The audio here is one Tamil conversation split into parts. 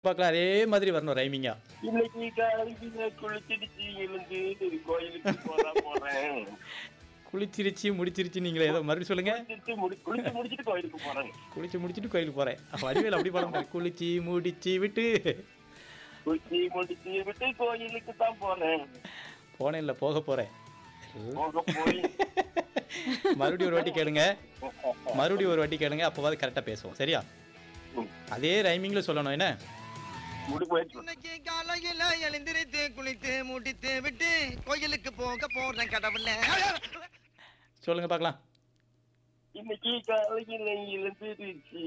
பார்க்கலாம் அதே மாதிரி வரணும் ரைமிங்கா இன்னைக்கு காலையில குளிச்சிடுச்சு எழுந்து கோயிலுக்கு போறா போறேன் குளிச்சிருச்சு முடிச்சிருச்சு நீங்களே ஏதோ மறுபடியும் சொல்லுங்க குளிச்சிட்டு முடி குளிச்சு முடிச்சிட்டு கோயிலுக்கு போறேன் குளிச்சு முடிச்சிட்டு கோயிலுக்கு போறேன் வடிவேல் அப்படி பாடம் குளிச்சு முடிச்சு விட்டு குளிச்சு முடிச்சு விட்டு கோயிலுக்கு தான் போறேன் போனேன் இல்லை போக போறேன் போக போய் மறுபடியும் ஒரு வாட்டி கேளுங்க மறுபடியும் ஒரு வாட்டி கேளுங்க அப்போவாது கரெக்டாக பேசுவோம் சரியா அதே ரைமிங்கில் சொல்லணும் என்ன முடி போயிடுச்சு இன்னைக்கு காலையில எழுந்திருத்து குளித்து முடித்து விட்டு கோயிலுக்கு போக போறேன் கடவுள சொல்லுங்க பார்க்கலாம் இன்னைக்கு காலையில எழுந்துருச்சு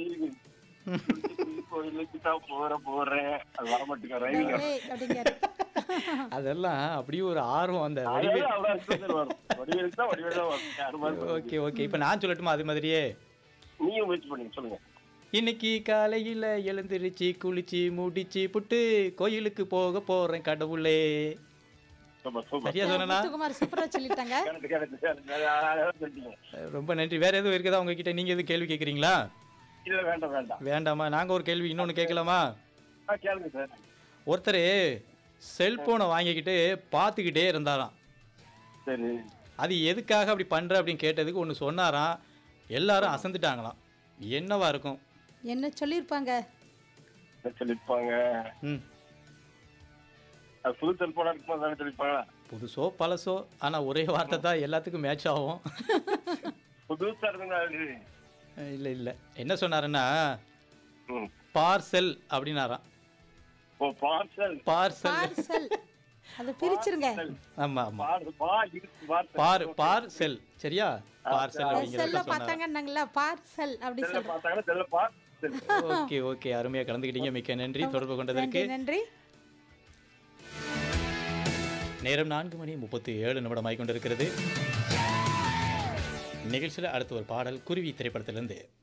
கோயிலுக்கு தான் போற போறேன் அது வர மாட்டேங்க ரைவிங் ஏய், அப்படிங்கிறாரு. அதெல்லாம் அப்படியே ஒரு ஆர்வம் அந்த வடிவேல் வடிவேலுக்கு தான் வடிவேல் தான் வரும் யாரு மாதிரி வரும். ஓகே ஓகே இப்போ நான் சொல்லட்டுமா அது மாதிரியே நீயும் முயற்சி பண்ணுங்க சொல்லுங்க இன்னைக்கு காலையில் எழுந்திருச்சு குளிச்சு முடிச்சு புட்டு கோயிலுக்கு போக போறேன் கடவுளே சூப்பர் சூப்பர் சரியா சொன்னா முத்துக்குமார் சூப்பரா சொல்லிட்டாங்க கரெக்ட் கரெக்ட் கரெக்ட் சொல்லிட்டீங்க ரொம்ப நன்றி வேற எதுவும் இருக்குதா உங்ககிட்ட நீங்க எதுவும் கேள்வி கேட்குறீங்களா இல்ல வேண்டாம் வேண்டாம் வேண்டாமா நாங்க ஒரு கேள்வி இன்னொன்னு கேட்கலாமா ஆ கேளுங்க சார் ஒருத்தர் செல்போனை வாங்கிக்கிட்டு பார்த்துக்கிட்டே இருந்தாராம் சரி அது எதுக்காக அப்படி பண்ற அப்படின்னு கேட்டதுக்கு ஒன்று சொன்னாராம் எல்லாரும் அசந்துட்டாங்களாம் என்னவா இருக்கும் என்ன சொல்லியிருப்பாங்க என்ன சொல்லிருப்பாங்க ம் அது புது செல்போனா இருக்குமா தானே சொல்லிருப்பாங்களா புதுசோ பழசோ ஆனா ஒரே வார்த்தை தான் எல்லாத்துக்கும் மேட்ச் ஆகும் புதுசா இருக்குங்க அது இல்லை இல்லை என்ன சொன்னாருன்னா ம். பார்சல் அப்படின்னாராம் ஓ பார்சல் பார்சல் பார்சல் அது பிரிச்சிருங்க ஆமா ஆமா பார் பா இருக்கு பார்சல் பார் பார்சல் சரியா பார்சல் செல்ல அப்படிங்கிறத சொன்னாங்க பார்த்தாங்கன்னாங்களா பார்சல் அப்படி செல்ல சொல்றேன் பார்த்தாங்கன்னா செல்ல பார்சல் ஓகே ஓகே அருமையா கலந்துக்கிட்டீங்க மிக்க நன்றி தொடர்பு கொண்டதற்கு நன்றி நன்றி நேரம் நான்கு மணி முப்பத்தி ஏழு நிமிடம் ஆகிக்கொண்டிருக்கிறது நிகழ்ச்சியில் அடுத்த ஒரு பாடல் குருவி திரைப்படத்திலிருந்து